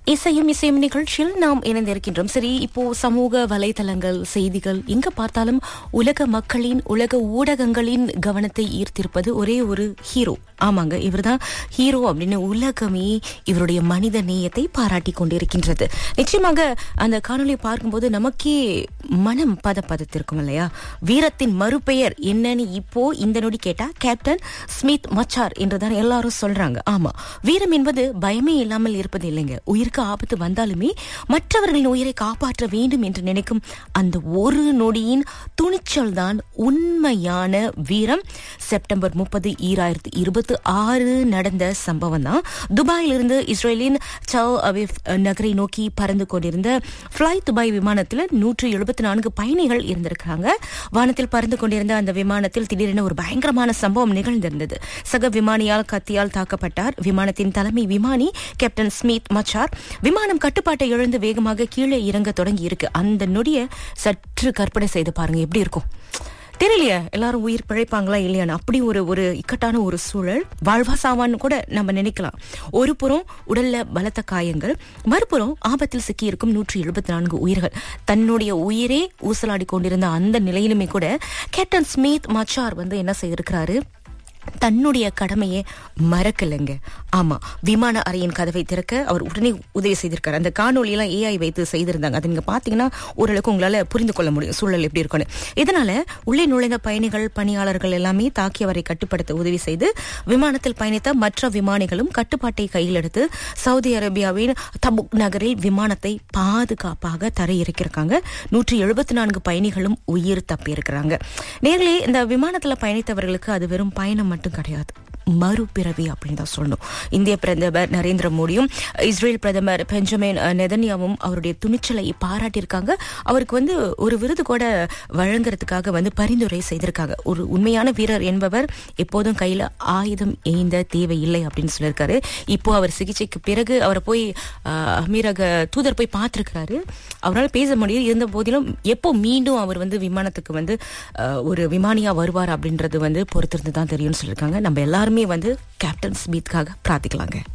இசையும் இசையும் நிகழ்ச்சியில் நாம் இணைந்திருக்கின்றோம் சரி இப்போ சமூக வலைதளங்கள் செய்திகள் எங்க பார்த்தாலும் உலக மக்களின் உலக ஊடகங்களின் கவனத்தை ஈர்த்திருப்பது ஒரே ஒரு ஹீரோ ஆமாங்க இவர்தான் ஹீரோ அப்படின்னு உலகமே இவருடைய மனித நேயத்தை பாராட்டி கொண்டிருக்கின்றது நிச்சயமாக அந்த காணொளி பார்க்கும்போது நமக்கே மனம் பதப்பதத்திருக்கும் இல்லையா வீரத்தின் மறுபெயர் என்னன்னு இப்போ இந்த நொடி கேட்டா கேப்டன் ஸ்மித் மச்சார் என்றுதான் எல்லாரும் சொல்றாங்க ஆமா வீரம் என்பது பயமே இல்லாமல் இருப்பது இல்லைங்க உயிருக்கு ஆபத்து வந்தாலுமே மற்றவர்களின் உயிரை காப்பாற்ற வேண்டும் என்று நினைக்கும் அந்த ஒரு நொடியின் துணிச்சல் தான் உண்மையான வீரம் செப்டம்பர் முப்பது ஈராயிரத்தி இருபத்தி ஆறு நடந்த சம்பவம் தான் துபாயிலிருந்து இஸ்ரேலின் டல் அவிவ் நகரை நோக்கி பறந்து கொண்டிருந்த ஃப்ளை துபாய் விமானத்தில் நூற்று எழுபத்தி நான்கு பயணிகள் இருந்திருக்காங்க வானத்தில் பறந்து கொண்டிருந்த அந்த விமானத்தில் திடீரென ஒரு பயங்கரமான சம்பவம் நிகழ்ந்திருந்தது சக விமானியால் கத்தியால் தாக்கப்பட்டார் விமானத்தின் தலைமை விமானி கேப்டன் ஸ்மித் மச்சார் விமானம் கட்டுப்பாட்டை இழந்து வேகமாக கீழே இறங்க தொடங்கி இருக்கு அந்த நொடிய சற்று கற்பனை செய்து பாருங்க எப்படி இருக்கும் தெரியலையே எல்லாரும் உயிர் பிழைப்பாங்களா இல்லையான்னு அப்படி ஒரு ஒரு இக்கட்டான ஒரு சூழல் வாழ்வா சாவான்னு கூட நம்ம நினைக்கலாம் ஒரு புறம் உடல்ல பலத்த காயங்கள் மறுபுறம் ஆபத்தில் சிக்கியிருக்கும் நூற்றி எழுபத்தி நான்கு உயிர்கள் தன்னுடைய உயிரே ஊசலாடி கொண்டிருந்த அந்த நிலையிலுமே கூட கேப்டன் ஸ்மித் மச்சார் வந்து என்ன செய்திருக்கிறாரு தன்னுடைய கடமையை மறக்கலைங்க ஆமா விமான அறையின் கதவை திறக்க அவர் உடனே உதவி செய்திருக்காரு அந்த காணொலியெல்லாம் ஏஐ வைத்து செய்திருந்தாங்க அது நீங்க பாத்தீங்கன்னா ஓரளவுக்கு உங்களால புரிந்து கொள்ள முடியும் சூழல் எப்படி இருக்கும்னு இதனால உள்ளே நுழைந்த பயணிகள் பணியாளர்கள் எல்லாமே தாக்கியவரை கட்டுப்படுத்த உதவி செய்து விமானத்தில் பயணித்த மற்ற விமானிகளும் கட்டுப்பாட்டை கையில் எடுத்து சவுதி அரேபியாவின் தபுக் நகரில் விமானத்தை பாதுகாப்பாக தரையிறக்கியிருக்காங்க நூற்றி எழுபத்தி நான்கு பயணிகளும் உயிர் தப்பியிருக்கிறாங்க நேர்களே இந்த விமானத்துல பயணித்தவர்களுக்கு அது வெறும் பயணம் மட்டும் கிடையாது மறுபிறவி அப்படின்னு தான் சொல்லணும் இந்திய பிரதமர் நரேந்திர மோடியும் இஸ்ரேல் பிரதமர் பெஞ்சமின் நெதன்யாவும் அவருடைய துணிச்சலை பாராட்டியிருக்காங்க அவருக்கு வந்து ஒரு விருது கூட வழங்குறதுக்காக வந்து பரிந்துரை செய்திருக்காங்க ஒரு உண்மையான வீரர் என்பவர் எப்போதும் கையில ஆயுதம் ஏந்த தேவையில்லை அப்படின்னு சொல்லியிருக்காரு இப்போ அவர் சிகிச்சைக்கு பிறகு அவரை போய் அஹ், அமீரக தூதர் போய் பார்த்திருக்கிறாரு அவரால் பேச முடியும் இருந்த போதிலும் எப்போ மீண்டும் அவர் வந்து விமானத்துக்கு வந்து அஹ், ஒரு விமானியா வருவார் அப்படின்றது வந்து பொறுத்திருந்து தான் தெரியும்னு சொல்லியிருக்காங்க நம்ம எல்லாருமே வந்து கேப்டன் ஸ்மித்காக பிரார்த்திக்கலாங்க